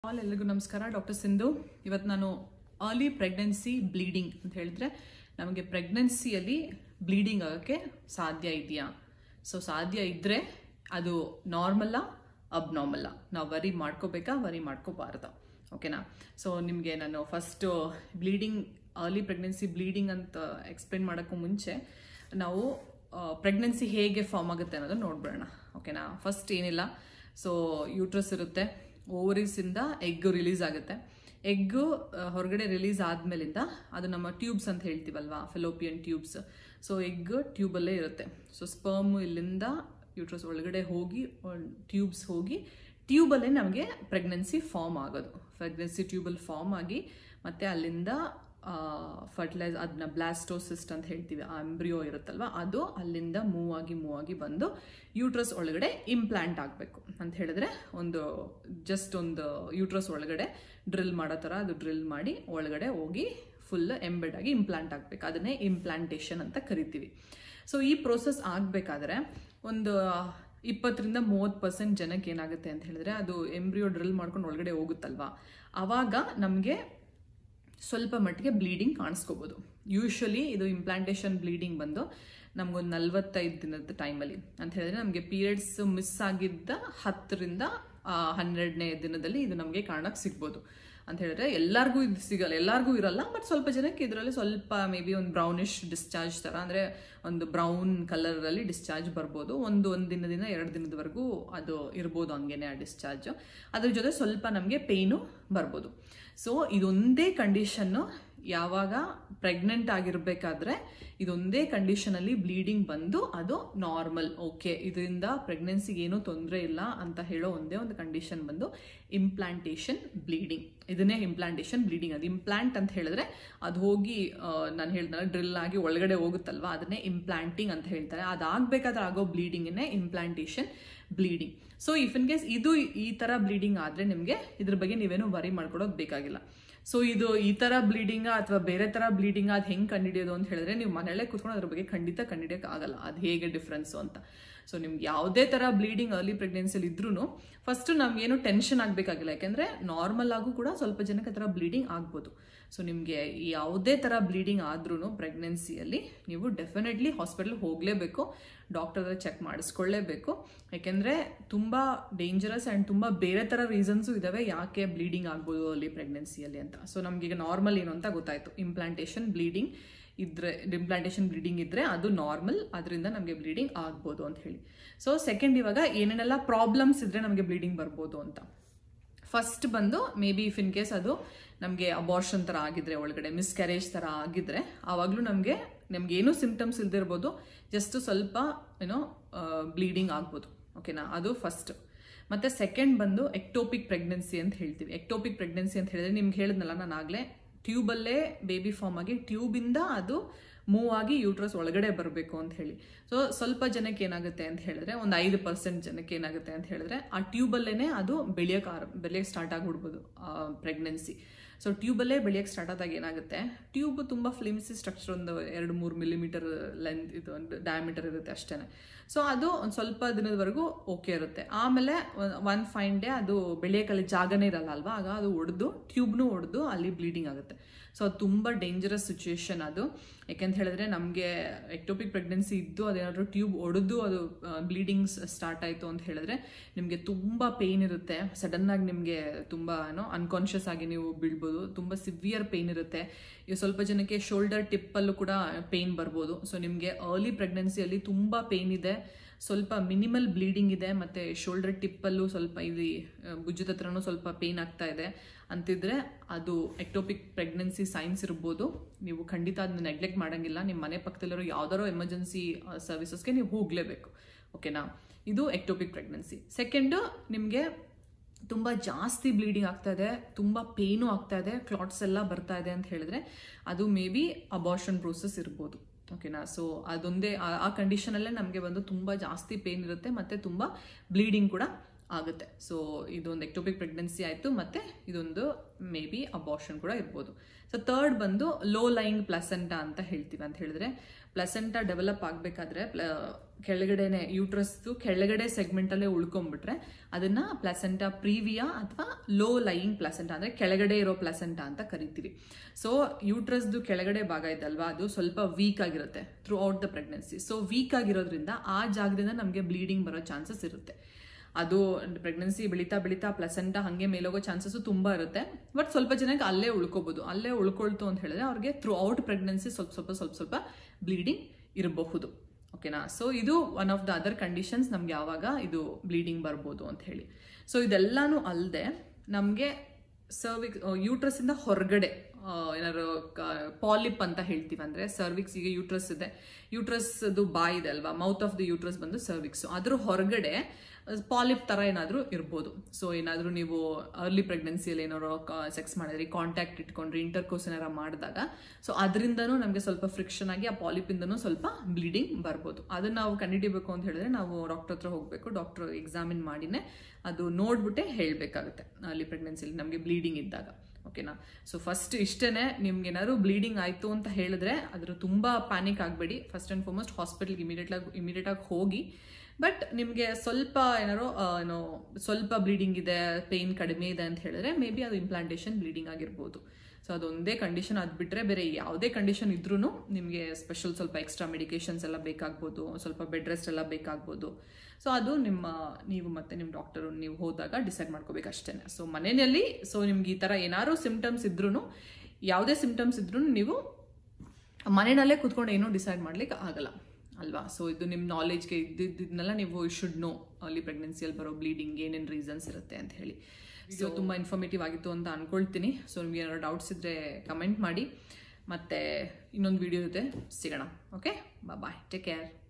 all ಎಲ್ರಿಗೂ ನಮಸ್ಕಾರ doctor Sindhu ಇವತ್ತು ನಾನು ಅರ್ಲಿ ಪ್ರೆಗ್ನೆನ್ಸಿ ಬ್ಲೀಡಿಂಗ್ ಅಂತ ಹೇಳಿದ್ರೆ ನಮಗೆ ಪ್ರೆಗ್ನೆನ್ಸಿಯಲ್ಲಿ ಬ್ಲೀಡಿಂಗ್ ಆಗೋಕ್ಕೆ ಸಾಧ್ಯ ಇದೆಯಾ ಸೊ ಸಾಧ್ಯ ಇದ್ದರೆ ಅದು ನಾರ್ಮಲ್ಲ ಅಬ್ನಾರ್ಮಲ್ಲ ನಾವು ವರಿ ಮಾಡ್ಕೋಬೇಕಾ ವರಿ ಮಾಡ್ಕೋಬಾರ್ದ ಓಕೆನಾ ಸೊ ನಿಮಗೆ ನಾನು first bleeding early pregnancy bleeding ಅಂತ ಎಕ್ಸ್ಪ್ಲೇನ್ ಮಾಡೋಕ್ಕೂ ಮುಂಚೆ ನಾವು ಪ್ರೆಗ್ನೆನ್ಸಿ ಹೇಗೆ ಫಾರ್ಮ್ ಆಗುತ್ತೆ ಅನ್ನೋದನ್ನ ನೋಡ್ಬಿಡೋಣ ಓಕೆನಾ ಫಸ್ಟ್ ಏನಿಲ್ಲ ಸೊ ಯೂಟ್ರಸ್ ಇರುತ್ತೆ ಓವರೀಸಿಂದ ಎಗ್ ರಿಲೀಸ್ ಆಗುತ್ತೆ ಎಗ್ಗು ಹೊರಗಡೆ ರಿಲೀಸ್ ಆದ್ಮೇಲಿಂದ ಅದು ನಮ್ಮ ಟ್ಯೂಬ್ಸ್ ಅಂತ ಹೇಳ್ತೀವಲ್ವಾ ಫೆಲೋಪಿಯನ್ ಟ್ಯೂಬ್ಸ್ ಸೊ ಎಗ್ ಟ್ಯೂಬಲ್ಲೇ ಇರುತ್ತೆ ಸೊ ಸ್ಪರ್ಮ್ ಇಲ್ಲಿಂದ ಯೂಟ್ರಸ್ ಒಳಗಡೆ ಹೋಗಿ ಟ್ಯೂಬ್ಸ್ ಹೋಗಿ ಟ್ಯೂಬಲ್ಲೇ ನಮಗೆ ಪ್ರೆಗ್ನೆನ್ಸಿ ಫಾರ್ಮ್ ಆಗೋದು ಪ್ರೆಗ್ನೆನ್ಸಿ ಟ್ಯೂಬಲ್ಲಿ ಫಾರ್ಮ್ ಆಗಿ ಮತ್ತೆ ಅಲ್ಲಿಂದ ಫರ್ಟಿಲೈಸ್ ಅದನ್ನ ಬ್ಲಾಸ್ಟೋಸಿಸ್ಟ್ ಅಂತ ಹೇಳ್ತೀವಿ ಆ ಎಂಬ್ರಿಯೋ ಇರುತ್ತಲ್ವ ಅದು ಅಲ್ಲಿಂದ ಮೂವ್ ಆಗಿ ಮೂವ್ ಆಗಿ ಬಂದು ಯೂಟ್ರಸ್ ಒಳಗಡೆ ಇಂಪ್ಲಾಂಟ್ ಆಗಬೇಕು ಅಂತ ಹೇಳಿದ್ರೆ ಒಂದು ಜಸ್ಟ್ ಒಂದು ಯೂಟ್ರಸ್ ಒಳಗಡೆ ಡ್ರಿಲ್ ಮಾಡೋ ಥರ ಅದು ಡ್ರಿಲ್ ಮಾಡಿ ಒಳಗಡೆ ಹೋಗಿ ಫುಲ್ ಎಂಬೆಡ್ ಆಗಿ ಇಂಪ್ಲಾಂಟ್ ಆಗಬೇಕು ಅದನ್ನೇ ಇಂಪ್ಲಾಂಟೇಷನ್ ಅಂತ ಕರಿತೀವಿ ಸೊ ಈ ಪ್ರೋಸೆಸ್ ಆಗಬೇಕಾದ್ರೆ ಒಂದು ಇಪ್ಪತ್ತರಿಂದ ಮೂವತ್ತು ಪರ್ಸೆಂಟ್ ಜನಕ್ಕೆ ಏನಾಗುತ್ತೆ ಅಂತ ಹೇಳಿದ್ರೆ ಅದು ಎಂಬ್ರಿಯೋ ಡ್ರಿಲ್ ಮಾಡ್ಕೊಂಡು ಒಳಗಡೆ ಹೋಗುತ್ತಲ್ವಾ ಆವಾಗ ನಮಗೆ ಸ್ವಲ್ಪ ಮಟ್ಟಿಗೆ ಬ್ಲೀಡಿಂಗ್ ಕಾಣಿಸ್ಕೋಬೋದು ಯೂಶ್ವಲಿ ಇದು ಇಂಪ್ಲಾಂಟೇಷನ್ ಬ್ಲೀಡಿಂಗ್ ಬಂದು ನಮಗೊಂದು ನಲ್ವತ್ತೈದು ದಿನದ ಟೈಮಲ್ಲಿ ಅಂತ ಹೇಳಿದ್ರೆ ನಮಗೆ ಪೀರಿಯಡ್ಸ್ ಮಿಸ್ ಆಗಿದ್ದ ಹತ್ತರಿಂದ ಹನ್ನೆರಡನೇ ದಿನದಲ್ಲಿ ಇದು ನಮಗೆ ಕಾರಣಕ್ಕೆ ಸಿಗ್ಬೋದು ಅಂತ ಹೇಳಿದ್ರೆ ಎಲ್ಲರಿಗೂ ಇದು ಸಿಗಲ್ಲ ಎಲ್ಲರಿಗೂ ಇರಲ್ಲ ಬಟ್ ಸ್ವಲ್ಪ ಜನಕ್ಕೆ ಇದರಲ್ಲಿ ಸ್ವಲ್ಪ ಮೇ ಬಿ ಒಂದು ಬ್ರೌನಿಶ್ ಡಿಸ್ಚಾರ್ಜ್ ಥರ ಅಂದರೆ ಒಂದು ಬ್ರೌನ್ ಕಲರಲ್ಲಿ ಡಿಸ್ಚಾರ್ಜ್ ಬರ್ಬೋದು ಒಂದು ಒಂದು ದಿನದಿಂದ ಎರಡು ದಿನದವರೆಗೂ ಅದು ಇರ್ಬೋದು ಹಂಗೇನೆ ಆ ಡಿಸ್ಚಾರ್ಜ್ ಅದ್ರ ಜೊತೆ ಸ್ವಲ್ಪ ನಮಗೆ ಪೇಯ್ನು ಬರ್ಬೋದು ಸೊ ಇದೊಂದೇ ಕಂಡೀಷನ್ನು ಯಾವಾಗ ಪ್ರೆಗ್ನೆಂಟ್ ಆಗಿರಬೇಕಾದ್ರೆ ಇದೊಂದೇ ಕಂಡೀಷನಲ್ಲಿ ಬ್ಲೀಡಿಂಗ್ ಬಂದು ಅದು ನಾರ್ಮಲ್ ಓಕೆ ಇದರಿಂದ ಪ್ರೆಗ್ನೆನ್ಸಿಗೆ ಏನೂ ತೊಂದರೆ ಇಲ್ಲ ಅಂತ ಹೇಳೋ ಒಂದೇ ಒಂದು ಕಂಡೀಷನ್ ಬಂದು ಇಂಪ್ಲಾಂಟೇಷನ್ ಬ್ಲೀಡಿಂಗ್ ಇದನ್ನೇ ಇಂಪ್ಲಾಂಟೇಷನ್ ಬ್ಲೀಡಿಂಗ್ ಅದು ಇಂಪ್ಲಾಂಟ್ ಅಂತ ಹೇಳಿದ್ರೆ ಅದು ಹೋಗಿ ನಾನು ಹೇಳ್ದಲ್ಲ ಡ್ರಿಲ್ ಆಗಿ ಒಳಗಡೆ ಹೋಗುತ್ತಲ್ವ ಅದನ್ನೇ ಇಂಪ್ಲಾಂಟಿಂಗ್ ಅಂತ ಹೇಳ್ತಾರೆ ಅದಾಗಬೇಕಾದ್ರೆ ಆಗೋ ಬ್ಲೀಡಿಂಗನ್ನೇ implantation bleeding so if in case ಇದು ಈ ಥರ ಬ್ಲೀಡಿಂಗ್ ಆದರೆ ನಿಮಗೆ ಇದ್ರ ಬಗ್ಗೆ ನೀವೇನು ವರಿ ಮಾಡ್ಕೊಡೋದು ಬೇಕಾಗಿಲ್ಲ ಸೊ ಇದು ಈ ಥರ ಬ್ಲೀಡಿಂಗ ಅಥವಾ ಬೇರೆ ಥರ ಬ್ಲೀಡಿಂಗ್ ಅದು ಹೆಂಗೆ ಕಂಡುಹಿಡಿಯೋದು ಅಂತ ಹೇಳಿದ್ರೆ ನೀವು ಮನೆಯಲ್ಲೇ ಕೂತ್ಕೊಂಡು ಅದ್ರ ಬಗ್ಗೆ ಖಂಡಿತ ಕಂಡುಹಿಡಿಯೋಕೆ ಆಗಲ್ಲ ಅದು ಹೇಗೆ ಡಿಫ್ರೆನ್ಸು ಅಂತ ಸೊ ನಿಮ್ಗೆ ಯಾವುದೇ ಥರ ಬ್ಲೀಡಿಂಗ್ ಅರ್ಲಿ ಪ್ರೆಗ್ನೆನ್ಸಿಲಿ ಇದ್ರೂ ಫಸ್ಟು ನಮಗೇನು ಟೆನ್ಷನ್ ಆಗಬೇಕಾಗಿಲ್ಲ ಯಾಕೆಂದರೆ ನಾರ್ಮಲ್ ಆಗೂ ಕೂಡ ಸ್ವಲ್ಪ ಜನಕ್ಕೆ ಆ ಥರ ಬ್ಲೀಡಿಂಗ್ ಆಗ್ಬೋದು ಸೊ ನಿಮಗೆ ಯಾವುದೇ ಥರ ಬ್ಲೀಡಿಂಗ್ ಆದ್ರೂ ಪ್ರೆಗ್ನೆನ್ಸಿಯಲ್ಲಿ ನೀವು ಡೆಫಿನೆಟ್ಲಿ ಹಾಸ್ಪಿಟಲ್ ಹೋಗಲೇಬೇಕು ಡಾಕ್ಟರ್ ಚೆಕ್ ಮಾಡಿಸ್ಕೊಳ್ಳೇಬೇಕು ಯಾಕೆಂದರೆ ತುಂಬ ಡೇಂಜರಸ್ ಆ್ಯಂಡ್ ತುಂಬ ಬೇರೆ ಥರ ರೀಸನ್ಸು ಇದ್ದಾವೆ ಯಾಕೆ ಬ್ಲೀಡಿಂಗ್ ಆಗ್ಬೋದು ಅಲ್ಲಿ ಪ್ರೆಗ್ನೆನ್ಸಿಯಲ್ಲಿ ಅಂತ ಸೊ ನಮಗೀಗ ನಾರ್ಮಲ್ ಏನು ಅಂತ ಗೊತ್ತಾಯಿತು ಇಂಪ್ಲಾಂಟೇಷನ್ ಬ್ಲೀಡಿಂಗ್ ಇದ್ರೆ ಇಂಪ್ಲಾಂಟೇಷನ್ ಬ್ಲೀಡಿಂಗ್ ಇದ್ದರೆ ಅದು ನಾರ್ಮಲ್ ಅದರಿಂದ ನಮಗೆ ಬ್ಲೀಡಿಂಗ್ ಆಗ್ಬೋದು ಅಂತ ಹೇಳಿ ಸೊ ಸೆಕೆಂಡ್ ಇವಾಗ ಏನೇನೆಲ್ಲ ಪ್ರಾಬ್ಲಮ್ಸ್ ಇದ್ದರೆ ನಮಗೆ ಬ್ಲೀಡಿಂಗ್ ಬರ್ಬೋದು ಅಂತ ಫಸ್ಟ್ ಬಂದು may be if in case ಅದು ನಮಗೆ ಅಬಾರ್ಷನ್ ಥರ ಆಗಿದ್ರೆ ಒಳಗಡೆ ಮಿಸ್ಕ್ಯಾರೇಜ್ ಥರ ಆಗಿದ್ರೆ ಆವಾಗಲೂ ನಮಗೆ ನಮ್ಗೆ ಏನೂ ಸಿಂಪ್ಟಮ್ಸ್ ಇಲ್ದಿರ್ಬೋದು ಜಸ್ಟ್ ಸ್ವಲ್ಪ ಏನೋ ಬ್ಲೀಡಿಂಗ್ ಆಗ್ಬೋದು ಓಕೆನಾ ಅದು ಫಸ್ಟ್ ಮತ್ತು ಸೆಕೆಂಡ್ ಬಂದು ಎಕ್ಟೋಪಿಕ್ ಪ್ರೆಗ್ನೆನ್ಸಿ ಅಂತ ಹೇಳ್ತೀವಿ ಎಕ್ಟೋಪಿಕ್ ಪ್ರೆಗ್ನೆನ್ಸಿ ಅಂತ ಹೇಳಿದ್ರೆ ನಿಮ್ಗೆ ಹೇಳಿದ್ನಲ್ಲ ನಾನು ಆಗಲೇ ಟ್ಯೂಬಲ್ಲೇ ಬೇಬಿ ಫಾರ್ಮ್ ಆಗಿ ಟ್ಯೂಬಿಂದ ಅದು ಮೂವ್ ಆಗಿ ಯೂಟ್ರಸ್ ಒಳಗಡೆ ಬರಬೇಕು ಅಂತ ಹೇಳಿ ಸೊ ಸ್ವಲ್ಪ ಜನಕ್ಕೆ ಏನಾಗುತ್ತೆ ಅಂತ ಹೇಳಿದ್ರೆ ಒಂದು ಐದು ಪರ್ಸೆಂಟ್ ಜನಕ್ಕೆ ಏನಾಗುತ್ತೆ ಅಂತ ಹೇಳಿದ್ರೆ ಆ ಟ್ಯೂಬಲ್ಲೇ ಅದು ಬೆಳೆಯೋಕೆ ಆರ ಬೆಳೆಯೋಕೆ ಸ್ಟಾರ್ಟ್ ಆಗಿಬಿಡ್ಬೋದು ಪ್ರೆಗ್ನೆನ್ಸಿ ಸೊ ಟ್ಯೂಬಲ್ಲೇ ಬೆಳೆಯೋಕ್ಕೆ ಸ್ಟಾರ್ಟ್ ಆದಾಗ ಏನಾಗುತ್ತೆ ಟ್ಯೂಬ್ ತುಂಬ ಫ್ಲಿಮ್ಸಿ ಸ್ಟ್ರಕ್ಚರ್ ಒಂದು ಎರಡು ಮೂರು ಮಿಲಿಮೀಟರ್ ಲೆಂತ್ ಇದು ಒಂದು ಡಯಾಮೀಟರ್ ಇರುತ್ತೆ ಅಷ್ಟೇ ಸೊ ಅದು ಒಂದು ಸ್ವಲ್ಪ ದಿನದವರೆಗೂ ಓಕೆ ಇರುತ್ತೆ ಆಮೇಲೆ ಒನ್ ಫೈನ್ ಡೇ ಅದು ಬೆಳೆಯೋಕ್ಕಲ್ಲಿ ಜಾಗನೇ ಇರಲ್ಲ ಅಲ್ವಾ ಆಗ ಅದು ಒಡೆದು ಟ್ಯೂಬ್ನು ಒಡೆದು ಅಲ್ಲಿ ಬ್ಲೀಡಿಂಗ್ ಆಗುತ್ತೆ ಸೊ ಅದು ತುಂಬ ಡೇಂಜರಸ್ ಸಿಚುಯೇಷನ್ ಅದು ಯಾಕೆಂತ ಹೇಳಿದ್ರೆ ನಮಗೆ ಎಕ್ಟೋಪಿಕ್ ಪ್ರೆಗ್ನೆನ್ಸಿ ಇದ್ದು ಅದೇನಾದರೂ ಟ್ಯೂಬ್ ಒಡೆದು ಅದು ಬ್ಲೀಡಿಂಗ್ಸ್ ಸ್ಟಾರ್ಟ್ ಆಯಿತು ಅಂತ ಹೇಳಿದ್ರೆ ನಿಮಗೆ ತುಂಬ ಪೇಯ್ನ್ ಇರುತ್ತೆ ಸಡನ್ನಾಗಿ ನಿಮಗೆ ತುಂಬ ಏನೋ ಅನ್ಕಾನ್ಷಿಯಸ್ ಆಗಿ ನೀವು ಬೀಳ್ಬೋದು ತುಂಬ ಸಿವಿಯರ್ ಪೇಯ್ನ್ ಇರುತ್ತೆ ಈಗ ಸ್ವಲ್ಪ ಜನಕ್ಕೆ ಶೋಲ್ಡರ್ ಟಿಪ್ಪಲ್ಲೂ ಕೂಡ ಪೇಯ್ನ್ ಬರ್ಬೋದು ಸೊ ನಿಮಗೆ ಅರ್ಲಿ ಪ್ರೆಗ್ನೆನ್ಸಿಯಲ್ಲಿ ತುಂಬ ಪೇಯ್ನ್ ಇದೆ ಸ್ವಲ್ಪ ಮಿನಿಮಲ್ ಬ್ಲೀಡಿಂಗ್ ಇದೆ ಮತ್ತು ಶೋಲ್ಡರ್ ಟಿಪ್ಪಲ್ಲೂ ಸ್ವಲ್ಪ ಇದು ಭುಜದ ಹತ್ರನೂ ಸ್ವಲ್ಪ ಪೇಯ್ನ್ ಆಗ್ತಾ ಇದೆ ಅಂತಿದ್ರೆ ಅದು ಎಕ್ಟೋಪಿಕ್ ಪ್ರೆಗ್ನೆನ್ಸಿ ಸೈನ್ಸ್ ಇರ್ಬೋದು ನೀವು ಖಂಡಿತ ಅದನ್ನ ನೆಗ್ಲೆಕ್ಟ್ ಮಾಡೋಂಗಿಲ್ಲ ನಿಮ್ಮ ಮನೆ ಪಕ್ಕದಲ್ಲಿರೋ ಯಾವ್ದಾರೋ ಎಮರ್ಜೆನ್ಸಿ ಸರ್ವಿಸಸ್ಗೆ ನೀವು ಹೋಗಲೇಬೇಕು ಓಕೆನಾ ಇದು ಎಕ್ಟೋಪಿಕ್ ಪ್ರೆಗ್ನೆನ್ಸಿ ಸೆಕೆಂಡು ನಿಮಗೆ ತುಂಬ ಜಾಸ್ತಿ ಬ್ಲೀಡಿಂಗ್ ಆಗ್ತಾ ಇದೆ ತುಂಬ ಪೇನು ಆಗ್ತಾ ಇದೆ ಕ್ಲಾಟ್ಸ್ ಎಲ್ಲ ಬರ್ತಾ ಇದೆ ಅಂತ ಹೇಳಿದ್ರೆ ಅದು ಮೇ ಬಿ ಅಬಾರ್ಷನ್ ಪ್ರೋಸೆಸ್ ಇರ್ಬೋದು ಓಕೆನಾ ಸೊ ಅದೊಂದೇ ಆ ಕಂಡೀಷನಲ್ಲೇ ನಮಗೆ ಬಂದು ತುಂಬ ಜಾಸ್ತಿ ಪೇನ್ ಇರುತ್ತೆ ಮತ್ತು ತುಂಬ ಬ್ಲೀಡಿಂಗ್ ಕೂಡ ಆಗುತ್ತೆ ಸೊ ಇದೊಂದು ಎಕ್ಟೋಪಿಕ್ ಪ್ರೆಗ್ನೆನ್ಸಿ ಆಯಿತು ಮತ್ತು ಇದೊಂದು ಮೇ ಬಿ ಅಬಾರ್ಷನ್ ಕೂಡ ಇರ್ಬೋದು ಸೊ ತರ್ಡ್ ಬಂದು ಲೋ ಲೈಂಗ್ ಪ್ಲಸೆಂಟಾ ಅಂತ ಹೇಳ್ತೀವಿ ಅಂತ ಹೇಳಿದ್ರೆ ಪ್ಲಸೆಂಟಾ ಡೆವಲಪ್ ಆಗಬೇಕಾದ್ರೆ ಕೆಳಗಡೆನೆ ಯೂಟ್ರಸ್ದು ಕೆಳಗಡೆ ಸೆಗ್ಮೆಂಟಲ್ಲೇ ಉಳ್ಕೊಂಡ್ಬಿಟ್ರೆ ಅದನ್ನ ಪ್ಲಾಸೆಂಟಾ ಪ್ರೀವಿಯಾ ಅಥವಾ ಲೋ ಲೈಯಿಂಗ್ ಪ್ಲಾಸೆಂಟಾ ಅಂದರೆ ಕೆಳಗಡೆ ಇರೋ ಪ್ಲಾಸೆಂಟಾ ಅಂತ ಕರಿತೀವಿ ಸೊ ಯೂಟ್ರಸ್ದು ಕೆಳಗಡೆ ಭಾಗ ಇದಲ್ವಾ ಅದು ಸ್ವಲ್ಪ ವೀಕ್ ಆಗಿರುತ್ತೆ throughout the pregnancy so weak ಆಗಿರೋದ್ರಿಂದ ಆ ಜಾಗದಿಂದ ನಮಗೆ ಬ್ಲೀಡಿಂಗ್ ಬರೋ ಚಾನ್ಸಸ್ ಇರುತ್ತೆ ಅದು ಪ್ರೆಗ್ನೆನ್ಸಿ ಬೆಳೀತಾ ಬೆಳೀತಾ ಪ್ಲಸೆಂಟ ಹಾಗೆ ಮೇಲೋಗೋ ಚಾನ್ಸಸ್ ತುಂಬ ಇರುತ್ತೆ ಬಟ್ ಸ್ವಲ್ಪ ಜನಕ್ಕೆ ಅಲ್ಲೇ ಉಳ್ಕೋಬಹುದು ಅಲ್ಲೇ ಉಳ್ಕೊಳ್ತು ಅಂತ ಹೇಳಿದ್ರೆ ಅವ್ರಿಗೆ ಥ್ರೂ ಔಟ್ ಪ್ರೆಗ್ನೆನ್ಸಿ ಸ್ವಲ್ಪ ಸ್ವಲ್ಪ ಸ್ವಲ್ಪ ಸ್ವಲ್ಪ ಬ್ಲೀಡಿಂಗ್ ಇರಬಹುದು ಓಕೆನಾ ಸೊ ಇದು one of the other conditions ನಮ್ಗೆ ಯಾವಾಗ ಇದು ಬ್ಲೀಡಿಂಗ್ ಬರ್ಬೋದು ಅಂತ ಹೇಳಿ ಸೊ ಇದೆಲ್ಲಾನು ಅಲ್ಲದೆ ನಮಗೆ ಸರ್ವಿಕ್ ಯೂಟ್ರಸ್ಸಿಂದ ಹೊರಗಡೆ ಆ, ಏನಾದ್ರು ಪಾಲಿಪ್ ಅಂತ ಹೇಳ್ತೀವಿ ಅಂದರೆ ಸರ್ವಿಕ್ಸಿಗೆ ಯೂಟ್ರಸ್ ಇದೆ ಯೂಟ್ರಸ್ದು ಬಾಯ್ ಇದೆ ಅಲ್ವಾ ಮೌತ್ ಆಫ್ ದ ಯೂಟ್ರಸ್ ಬಂದು ಸರ್ವಿಕ್ಸು ಅದ್ರ ಹೊರಗಡೆ ಪಾಲಿಪ್ ಥರ ಏನಾದರೂ ಇರ್ಬೋದು ಸೊ ಏನಾದರೂ ನೀವು ಅರ್ಲಿ ಪ್ರೆಗ್ನೆನ್ಸಿಯಲ್ಲಿ ಏನಾದ್ರು ಸೆಕ್ಸ್ ಮಾಡಿದ್ರಿ ಕಾಂಟ್ಯಾಕ್ಟ್ ಇಟ್ಕೊಂಡ್ರಿ ಇಂಟರ್ಕೋರ್ಸ್ ಏನಾರ ಮಾಡಿದಾಗ ಸೊ ಅದರಿಂದನೂ ನಮಗೆ ಸ್ವಲ್ಪ ಫ್ರಿಕ್ಷನ್ ಆಗಿ ಆ ಪಾಲಿಪಿಂದನೂ ಸ್ವಲ್ಪ ಬ್ಲೀಡಿಂಗ್ ಬರ್ಬೋದು ಅದನ್ನ ನಾವು ಕಂಡುಹಿಡಿಬೇಕು ಅಂತ ಹೇಳಿದ್ರೆ ನಾವು ಡಾಕ್ಟರ್ ಹತ್ರ ಹೋಗಬೇಕು ಡಾಕ್ಟರ್ ಎಕ್ಸಾಮಿನ್ ಮಾಡಿನೇ ಅದು ನೋಡ್ಬಿಟ್ಟೆ ಹೇಳಬೇಕಾಗುತ್ತೆ ಅರ್ಲಿ ಪ್ರೆಗ್ನೆನ್ಸಿಲಿ ನಮಗೆ ಬ್ಲೀಡಿಂಗ್ ಇದ್ದಾಗ ಓಕೆನಾ ಸೊ ಫಸ್ಟ್ ಇಷ್ಟೇ ನಿಮ್ಗೆ ಏನಾದ್ರು ಬ್ಲೀಡಿಂಗ್ ಆಯಿತು ಅಂತ ಹೇಳಿದ್ರೆ ಅದ್ರ ತುಂಬ ಪ್ಯಾನಿಕ್ ಆಗಬೇಡಿ ಫಸ್ಟ್ ಆ್ಯಂಡ್ ಫಾರ್ಮೋಸ್ಟ್ ಹಾಸ್ಪಿಟಲ್ಗೆ ಇಮಿಡಿಯೇಟ್ಲಾಗಿ ಇಮಿಡಿಯೇಟಾಗಿ ಹೋಗಿ ಬಟ್ ನಿಮಗೆ ಸ್ವಲ್ಪ ಏನಾರೋ ಆ, ಏನೋ ಸ್ವಲ್ಪ ಬ್ಲೀಡಿಂಗ್ ಇದೆ ಪೇಯ್ನ್ ಕಡಿಮೆ ಇದೆ ಅಂತ ಹೇಳಿದ್ರೆ ಮೇ ಬಿ ಅದು ಇಂಪ್ಲಾಂಟೇಷನ್ ಬ್ಲೀಡಿಂಗ್ ಆಗಿರ್ಬೋದು ಸೊ ಅದೊಂದೇ ಕಂಡೀಷನ್ ಅದು ಬಿಟ್ಟರೆ ಬೇರೆ ಯಾವುದೇ ಕಂಡೀಷನ್ ಇದ್ರೂ ನಿಮಗೆ ಸ್ಪೆಷಲ್ ಸ್ವಲ್ಪ ಎಕ್ಸ್ಟ್ರಾ ಮೆಡಿಕೇಶನ್ಸ್ ಎಲ್ಲ ಬೇಕಾಗ್ಬೋದು ಸ್ವಲ್ಪ ಬೆಡ್ ರೆಸ್ಟ್ ಎಲ್ಲ ಬೇಕಾಗ್ಬೋದು ಸೊ ಅದು ನಿಮ್ಮ ನೀವು ಮತ್ತೆ ನಿಮ್ಮ ಡಾಕ್ಟರು ನೀವು ಹೋದಾಗ ಡಿಸೈಡ್ ಮಾಡ್ಕೋಬೇಕು ಅಷ್ಟೇ ಸೊ ಮನೆಯಲ್ಲಿ ಸೊ ನಿಮ್ಗೆ ಈ ಥರ ಏನಾದ್ರು ಸಿಮ್ಟಮ್ಸ್ ಇದ್ರೂ ಯಾವುದೇ ಸಿಮ್ಟಮ್ಸ್ ಇದ್ರೂ ನೀವು ಮನೆಯಲ್ಲೇ ಕೂತ್ಕೊಂಡು ಏನೂ ಡಿಸೈಡ್ ಮಾಡ್ಲಿಕ್ಕೆ ಆಗಲ್ಲ ಅಲ್ವಾ ಸೊ ಇದು ನಿಮ್ಮ ನಾಲೆಜ್ಗೆ ಇದ್ದಿದ್ದನ್ನೆಲ್ಲ ನೀವು ಶುಡ್ ನೋ ಅಲ್ಲಿ ಪ್ರೆಗ್ನೆನ್ಸಿಯಲ್ಲಿ ಬರೋ ಬ್ಲೀಡಿಂಗ್ ಏನೇನು ರೀಸನ್ಸ್ ಇರುತ್ತೆ ಅಂತ ಹೇಳಿ ಸೊ ತುಂಬ ಇನ್ಫಾರ್ಮೇಟಿವ್ ಆಗಿತ್ತು ಅಂತ ಅನ್ಕೊಳ್ತೀನಿ ಸೊ ನಿಮ್ಗೆ ಏನಾದ್ರು ಡೌಟ್ಸ್ ಇದ್ದರೆ ಕಮೆಂಟ್ ಮಾಡಿ ಮತ್ತು ಇನ್ನೊಂದು ವಿಡಿಯೋ ಜೊತೆ ಸಿಗೋಣ ಓಕೆ ಬಾಯ್ ಟೇಕ್ ಕೇರ್